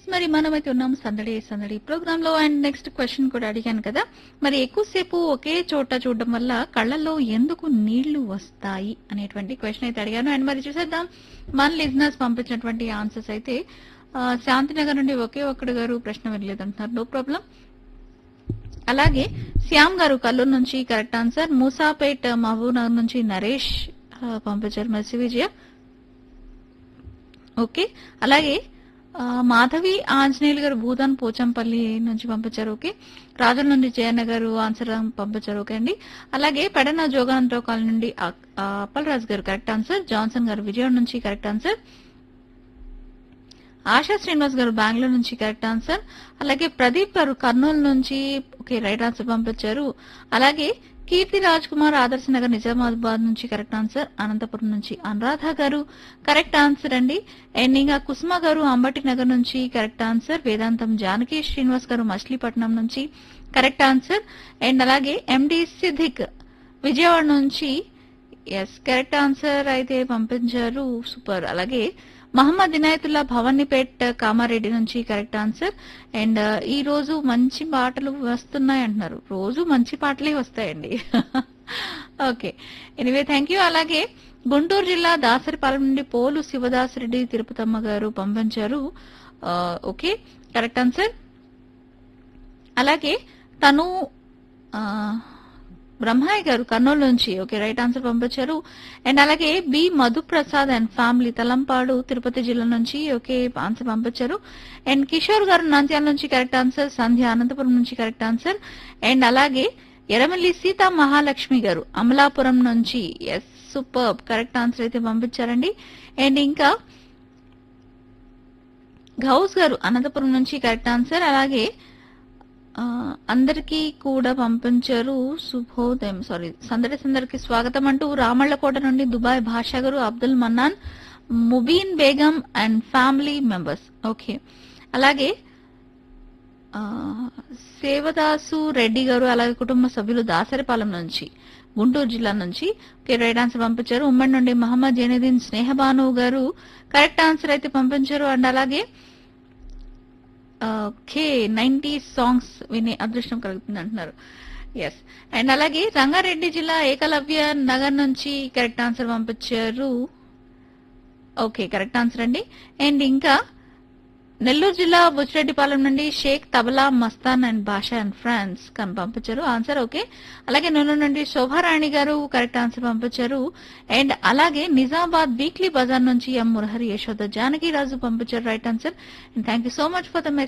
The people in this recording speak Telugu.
ఎస్ మరి మనమైతే ఉన్నాం సందడి సందడి ప్రోగ్రామ్ లో అండ్ నెక్స్ట్ క్వశ్చన్ కూడా అడిగాను కదా మరి ఎక్కువసేపు ఒకే చోట చూడడం వల్ల కళ్ళల్లో ఎందుకు నీళ్లు వస్తాయి అనేటువంటి క్వశ్చన్ అయితే అడిగాను అండ్ మరి చూసేద్దాం మన లిజినర్స్ పంపించినటువంటి ఆన్సర్స్ అయితే ఆ, శాంతినగర్ నుండి ఒకే ఒక్కడు గారు ప్రశ్న వినలేదు అంటున్నారు నో ప్రాబ్లం అలాగే శ్యామ్ గారు కల్లూరు నుంచి correct answer Moosapet Mahabubnagar నుంచి నరేష్ ఆ, పంపించారు మెర్సి విజయ ఓకే అలాగే ఆ, మాధవి ఆంజనేయులు గారు భూదాన్ పోచంపల్లి నుంచి పంపించారు ఓకే రాజుల నుండి జయన్న గారు ఆన్సర్ పంపించారు ఓకే అండి అలాగే పెడన జోగానంతరావు కాలనీ నుండి అ- ఆ, అప్పలరాజు గారు కరెక్ట్ ఆన్సర్ జాన్సన్ గారు విజయవాడ నుంచి కరెక్ట్ ఆన్సర్ ఆశా శ్రీనివాస్ గారు బెంగళూరు నుంచి కరెక్ట్ ఆన్సర్ అలాగే ప్రదీప్ గారు కర్నూలు నుంచి ఓకే రైట్ ఆన్సర్ పంపించారు అలాగే కీర్తి రాజ్ కుమార్ ఆదర్శ నగర్ నిజామాబాద్ నుంచి కరెక్ట్ ఆన్సర్ అనంతపురం నుంచి అనురాధ గారు కరెక్ట్ ఆన్సర్ అండి అండ్ ఇంకా కుసుమ గారు అంబటి నగర్ నుంచి కరెక్ట్ ఆన్సర్ వేదాంతం జానకి శ్రీనివాస్ గారు మచిలీపట్నం నుంచి కరెక్ట్ ఆన్సర్ అండ్ అలాగే ఎండి సిద్దిక్ విజయవాడ నుంచి ఎస్ కరెక్ట్ ఆన్సర్ అయితే పంపించారు సూపర్ అలాగే మహమ్మద్ ఇనాయతుల్లా భవానీపేట్ కామారెడ్డి నుంచి కరెక్ట్ ఆన్సర్ అండ్ ఈ రోజు మంచి పాటలు వస్తున్నాయి అంటున్నారు రోజు మంచి పాటలే వస్తాయండి ఓకే ఎనివే థ్యాంక్ యూ అలాగే గుంటూరు జిల్లా దాసరిపాలెం నుండి పోలు శివదాసరెడ్డి తిరుపతమ్మ గారు పంపించారు ఆ, ఓకే కరెక్ట్ ఆన్సర్ అలాగే తను ఆ, బ్రహ్మాయి గారు కర్నూలు నుంచి ఓకే రైట్ ఆన్సర్ పంపించారు అండ్ అలాగే B Madhuprasad and family Talampadu Tirupati జిల్లా నుంచి ఓకే ఆన్సర్ పంపించారు అండ్ కిషోర్ గారు నంద్యాల నుంచి కరెక్ట్ ఆన్సర్ సంధ్య అనంతపురం నుంచి కరెక్ట్ ఆన్సర్ అండ్ అలాగే ఎరమల్లి సీతా మహాలక్ష్మి గారు అమలాపురం నుంచి ఎస్ సూపర్ కరెక్ట్ ఆన్సర్ అయితే పంపించారండి అండ్ ఇంకా గౌస్ గారు అనంతపురం నుంచి కరెక్ట్ ఆన్సర్ అలాగే ఆ, అందరికీ కూడా పంపించారు శుభోదయం సారీ సందడి సందరికి స్వాగతం అంటూ రామళ్ళకోట నుండి Dubai Basha garu Abdul Mannan Mubeen Begum and family members okay అలాగే ఆ, సేవదాసు రెడ్డి గారు అలాగే కుటుంబ సభ్యులు దాసరిపాలెం నుంచి గుంటూరు జిల్లా నుంచి ఓకే రైట్ ఆన్సర్ పంపించారు ఉమ్మడి నుండి మహమ్మద్ జైనుద్దీన్ స్నేహబాను గారు కరెక్ట్ ఆన్సర్ అయితే పంపించారు అండ్ అలాగే ఓకే నైన్టీ సాంగ్స్ వినే అదృష్టం కలుగుతుంది అంటున్నారు ఎస్ అండ్ అలాగే రంగారెడ్డి జిల్లా ఏకలవ్య నగర్ నుంచి కరెక్ట్ ఆన్సర్ పంపించారు ఓకే కరెక్ట్ ఆన్సర్ అండి అండ్ ఇంకా నెల్లూరు జిల్లా బుచ్చిరెడ్డిపాలెం నుండి షేక్ తబలా మస్తాన్ అండ్ బాషా అండ్ ఫ్రాన్స్ కని పంపించారు ఆన్సర్ ఓకే అలాగే నెల్లూరు నుండి శోభారాణి గారు కరెక్ట్ ఆన్సర్ పంపించారు అండ్ అలాగే నిజామాబాద్ వీక్లీ బజార్ నుంచి ఎం మురహరి యశోద జానకి రాజు పంపించారు right answer and thank you so much for the